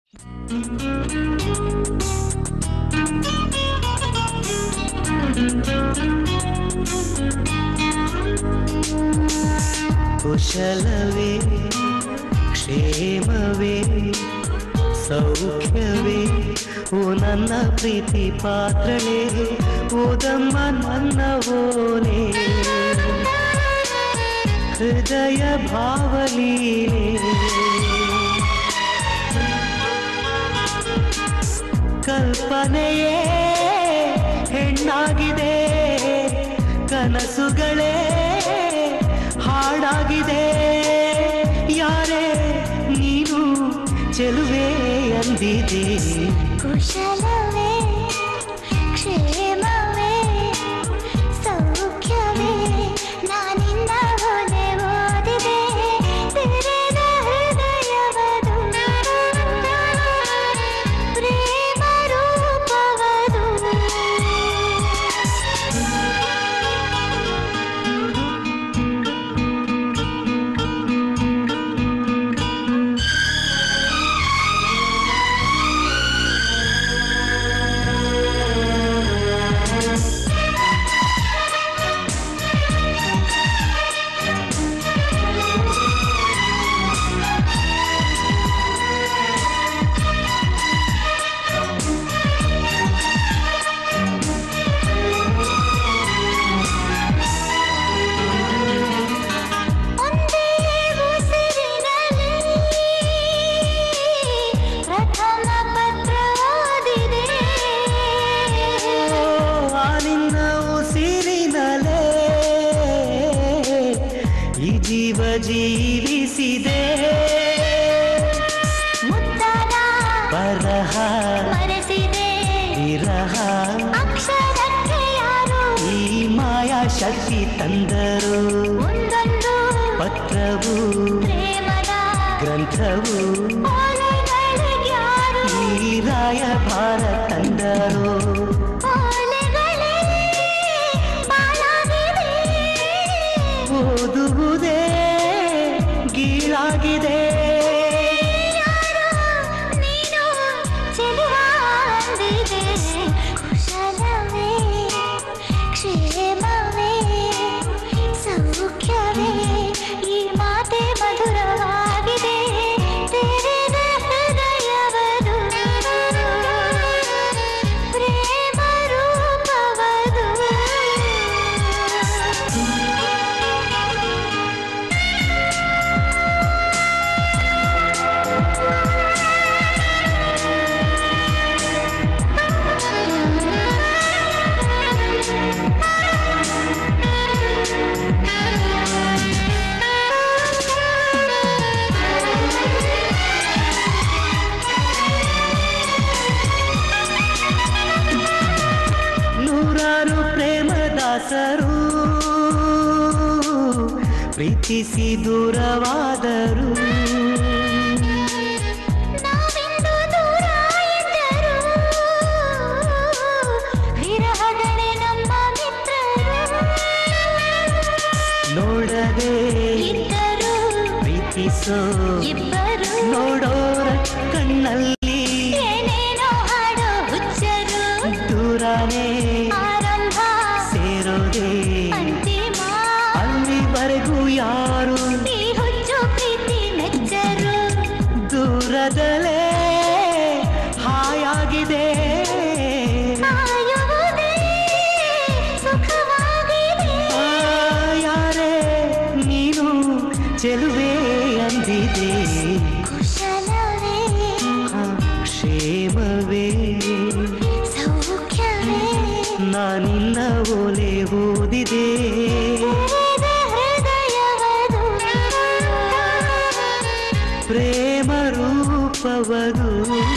ಕುಶಲವೇ ಕ್ಷೇಮವೇ ಸೌಖ್ಯವೇ ಓ ನನ್ನ ಪ್ರೀತಿ ಪಾತ್ರಳೆ ಓದಮ್ಮ ನನ್ನ ಓನೆ ಹೃದಯ ಭಾವಲೀಲೆ ಕಲ್ಪನೆಯೇ ಹೆಣ್ಣಾಗಿದೆ ಕನಸುಗಳೇ ಹಾಡಾಗಿದೆ ಯಾರೇ ನೀನು ಚೆಲುವೆ ಅಂದಿದೆ ಕುಶಲವೇ ಕ್ಷೇಮವೇ ಸೌಖ್ಯವೇ ನಾನಿನ್ನ ಹೊಲೆ ಓದಿದೆ ತೆರೆದ ಹೃದಯವದು ಪ್ರೇಮ ರೂಪವದು ಒಂದೇ ಉಸಿರಿನಲ್ಲಿ ಪ್ರಥಮ ಪತ್ರ ಓದಿದೆ ಆ ನಿನ್ನ ಉಸಿರಿನಲೇ ಈ ಜೀವ ಜೀವಿಸಿದೆ ಮುತ್ತನ ಬರಹ ಮರೆಸಿದೆ ವಿರಹ ಅಕ್ಷರಕ್ಕೆ ಯಾರು ಈ ಮಾಯಾ ಶಕ್ತಿ ತಂದರು ಒಂದೊಂದು ಪತ್ರವು ಪ್ರೇಮದ ಗ್ರಂಥವು ಓಲೆಗಳಿಗ್ಯಾರು ಈ ರಾಯ ಭಾರ ತಂದರು ಓಲೆಗಳೇ ಬಾಳಾಗಿದೆ ಓದುವುದೇ ಗೀಳಾಗಿದೆ ಯಾರೋ ನೀನು ಚೆಲುವಾಂದಿದೆ ಕುಶಲವೇ ಕ್ಷೇಮವೇ ಸೌಖ್ಯವೇ ಈ ಮಾತೆ ಮಧುರವಾಗಿದೆ ತೆರೆದ ಹೃದಯವದು ಪ್ರೇಮ ರೂಪವದು ನೂರಾರು ಪ್ರೇಮದಾಸರು ಪ್ರೀತಿಸಿ ದೂರವಾದರು ನಾವಿಂದು ದೂರ ಇದ್ದರು ವಿರಹಗಳೇ ನಮ್ಮ ಮಿತ್ರರು ನೋಡದೆ ಇದ್ದರು ಪ್ರೀತಿಸೋ ಇಬ್ಬರು ನೋಡೋರ ಕಣ್ಣಲ್ಲಿ ಏನೇನೋ ಹಾಡೋ ಹುಚ್ಚರು ದೂರನೇ ಆರಂಭ ಸೇರೋದೆ ಅಂತಿಮ ಅಲ್ಲಿವರೆಗೂ ಯಾರು ಈ ಹುಚ್ಚು ಪ್ರೀತಿ ಮೆಚ್ಚರು ದೂರದಲ್ಲೇ ಹಾಯಾಗಿದೆ ಕಾಯುವುದೇ ಸುಖವಾಗಿದೆ ಆ, ಯಾರೇ ನೀನು ಚೆಲುವೆ ಅಂದಿದೆ ಕುಶಲವೇ ಆ, ಕ್ಷೇಮವೇ ಸೌಖ್ಯವೇ ನಾನಿನ್ನ ಓಲೆ ಓದಿದೆ ತೆರೆದ ಹೃದಯವದು ಪ್ರೇಮ ರೂಪವದು